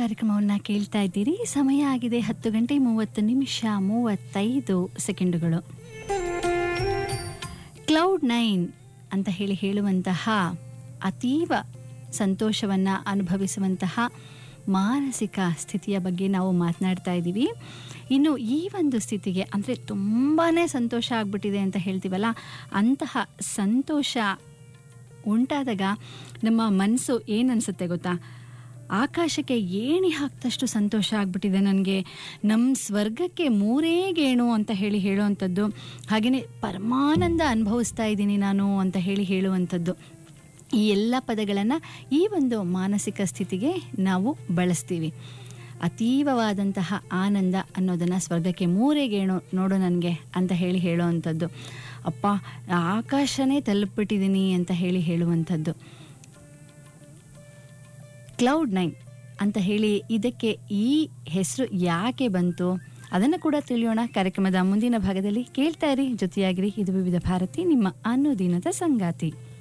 ಕಾರ್ಯಕ್ರಮವನ್ನು ಕೇಳ್ತಾ ಇದ್ದೀರಿ ಸಮಯ ಆಗಿದೆ ಹತ್ತು ಗಂಟೆ ಮೂವತ್ತು ನಿಮಿಷ ಮೂವತ್ತೈದು ಸೆಕೆಂಡುಗಳು ಕ್ಲೌಡ್ ನೈನ್ ಅಂತ ಹೇಳಿ ಹೇಳುವಂತಹ ಅತೀವ ಸಂತೋಷವನ್ನು ಅನುಭವಿಸುವಂತಹ ಮಾನಸಿಕ ಸ್ಥಿತಿಯ ಬಗ್ಗೆ ನಾವು ಮಾತನಾಡ್ತಾ ಇದ್ದೀವಿ ಇನ್ನು ಈ ಒಂದು ಸ್ಥಿತಿಗೆ ಅಂದರೆ ತುಂಬಾ ಸಂತೋಷ ಆಗ್ಬಿಟ್ಟಿದೆ ಅಂತ ಹೇಳ್ತೀವಲ್ಲ ಅಂತಹ ಸಂತೋಷ ಉಂಟಾದಾಗ ನಮ್ಮ ಮನಸ್ಸು ಏನನ್ಸುತ್ತೆ ಗೊತ್ತಾ ಆಕಾಶಕ್ಕೆ ಏಣಿ ಹಾಕ್ದಷ್ಟು ಸಂತೋಷ ಆಗ್ಬಿಟ್ಟಿದೆ ನನಗೆ ನಮ್ಮ ಸ್ವರ್ಗಕ್ಕೆ ಮೂರೇ ಗೇಣು ಅಂತ ಹೇಳಿ ಹೇಳುವಂಥದ್ದು ಹಾಗೆಯೇ ಪರಮಾನಂದ ಅನುಭವಿಸ್ತಾ ಇದ್ದೀನಿ ನಾನು ಅಂತ ಹೇಳಿ ಹೇಳುವಂಥದ್ದು ಈ ಎಲ್ಲ ಪದಗಳನ್ನು ಈ ಒಂದು ಮಾನಸಿಕ ಸ್ಥಿತಿಗೆ ನಾವು ಬಳಸ್ತೀವಿ ಅತೀವವಾದಂತಹ ಆನಂದ ಅನ್ನೋದನ್ನು ಸ್ವರ್ಗಕ್ಕೆ ಮೂರೇ ಗೇಣು ನೋಡು ನನಗೆ ಅಂತ ಹೇಳಿ ಹೇಳುವಂಥದ್ದು ಅಪ್ಪ ಆಕಾಶನೇ ತಲುಪಿಬಿಟ್ಟಿದ್ದೀನಿ ಅಂತ ಹೇಳಿ ಹೇಳುವಂಥದ್ದು ಕ್ಲೌಡ್ ನೈನ್ ಅಂತ ಹೇಳಿ ಇದಕ್ಕೆ ಈ ಹೆಸರು ಯಾಕೆ ಬಂತು ಅದನ್ನು ಕೂಡ ತಿಳಿಯೋಣ ಕಾರ್ಯಕ್ರಮದ ಮುಂದಿನ ಭಾಗದಲ್ಲಿ ಕೇಳ್ತಾ ಇರಿ ಜೊತೆಯಾಗಿರಿ ಇದು ವಿವಿಧ ಭಾರತಿ ನಿಮ್ಮ ಅನುದಿನದ ಸಂಗಾತಿ